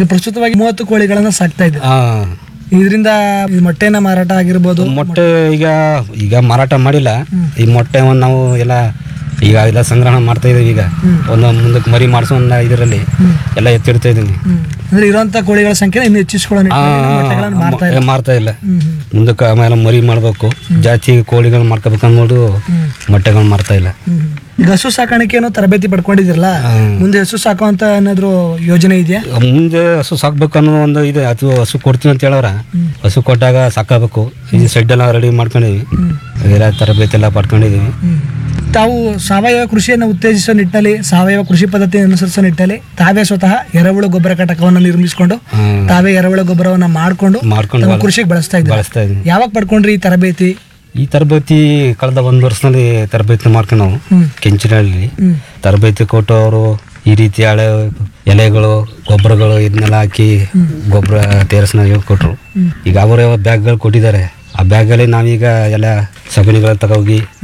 ಈಗ ಪ್ರಸ್ತುತವಾಗಿ ಮೂವತ್ತು ಕೋಳಿಗಳನ್ನ ಸಾಕ್ತಾ ಇದ್ದೀರಾ ಆ, ಇದರಿಂದ ಈ ಮೊಟ್ಟೆನ ಮಾರಾಟ ಆಗಿರ್ಬೋದು ಮೊಟ್ಟೆ ಈಗ ಈಗ ಮಾರಾಟ ಮಾಡಿಲ್ಲ ಈ ಮೊಟ್ಟೆ ಒಂದು ನಾವು ಎಲ್ಲ ಈಗ ಎಲ್ಲ ಸಂಗ್ರಹಣ ಮಾಡ್ತಾ ಇದೀವಿ ಈಗ ಒಂದು ಮುಂದಕ್ಕೆ ಮರಿ ಮಾಡಿಸೋ ಒಂದು ಇದರಲ್ಲಿ ಎಲ್ಲ ಎತ್ತಿಡ್ತಾ ಇದೀನಿ ಹ್ಮ್. ಅಂದ್ರೆ ಇರುವಂತ ಕೋಳಿಗಳ ಸಂಖ್ಯೆ ಇನ್ನು ಹೆಚ್ಚಿಸ್ಕೊಳ್ಳೋ ಆ, ನಿಟ್ಟಿನಲ್ಲಿ ಮೊಟ್ಟೆಗಳನ್ನ ಮಾರ್ತಾ ಏ, ಮಾರ್ತಾ ಇಲ್ಲ ಹ್ಮ್ ಹ್ಮ್. ಮುಂದಕ್ಕೆ ಆಮೇಲೆ ಮರಿ ಮಾಡಬೇಕು ಜಾಸ್ತಿ ಕೋಳಿಗಳು ಮಾಡ್ಕೋಬೇಕು ಅಂದ್ಬಿಟ್ಟು ಮೊಟ್ಟೆಗಳು ಮಾರ್ತಾ ಇಲ್ಲ ಹ್ಮ್. ಈಗ ಹಸು ಸಾಕಾಣಿಕೆ ಏನೋ ತರಬೇತಿ ಪಡ್ಕೊಂಡಿದಿರಲ್ಲ ಮುಂದೆ ಹಸು ಸಾಕುವಂತ ಏನಾದ್ರು ಯೋಜನೆ ಇದೆಯಾ ಮುಂದೆ ಹಸು ಸಾಕ್ಬೇಕು ಅನ್ನೋ ಒಂದು ಇದೆ ಅದು ಹಸು ಕೊಡ್ತೀವಿ ಅಂತ ಹೇಳವ್ರ ಹಸು ಕೊಟ್ಟಾಗ ಸಾಕಬೇಕು ಈ ಸೆಡ್ ಎಲ್ಲ ರೆಡಿ ಮಾಡ್ಕೊಂಡಿವಿ ಎಲ್ಲ ತರಬೇತಿ ಎಲ್ಲ ಪಡ್ಕೊಂಡಿದೀವಿ ತಾವು ಸಾವಯವ ಕೃಷಿಯನ್ನು ಉತ್ತೇಜಿಸೋ ನಿಟ್ಟಿನಲ್ಲಿ ಸಾವಯವ ಕೃಷಿ ಪದ್ಧತಿ ಅನುಸರಿಸೋ ನಿಟ್ಟಿನಲ್ಲಿ ತಾವೇ ಸ್ವತಃ ಎರೆಹುಳು ಗೊಬ್ಬರ ಘಟಕವನ್ನು ನಿರ್ಮಿಸಿಕೊಂಡು ಹ್ಮ್. ತಾವೇ ಎರೆಹುಳು ಗೊಬ್ಬರವನ್ನ ಮಾಡ್ಕೊಂಡು ಮಾಡ್ಕೊಂಡು ತಮ್ಮ ಬಳಸ್- ಕೃಷಿಗೆ ಬಳಸ್ತಾ ಇದ್ದಾರೆ ಬಳಸ್ತಾ ಇದೀವಿ ಯಾವಾಗ ಪಡ್ಕೊಂಡ್ರಿ ಈ ತರಬೇತಿ ಈ ತರಬೇತಿ ಕಳೆದ ಒಂದು ವರ್ಷದಲ್ಲಿ ತರಬೇತಿ ಮಾಡ್ಕೊಂಡು ನಾವು ಹ್ಮ್. ಕೆಂಚಿನಲ್ಲಿ ಹ್ಮ್. ತರಬೇತಿ ಕೊಟ್ಟು ಅವರು ಈ ರೀತಿ ಹಳೆ ಎಲೆಗಳು ಗೊಬ್ಬರಗಳು ಇದನ್ನೆಲ್ಲ ಹಾಕಿ ಗೊಬ್ಬರ ತೇರಿಸ್ನ ಹೇಳ್ಕೊಟ್ರು ಈಗ ಅವರೇ ಬ್ಯಾಗ್ಗಳು ಕೊಟ್ಟಿದ್ದಾರೆ ಆ ಬ್ಯಾಗಲ್ಲಿ ನಾವೀಗ ಎಲ್ಲ ಸಗಣಿಗಳ ತಗೋಗಿ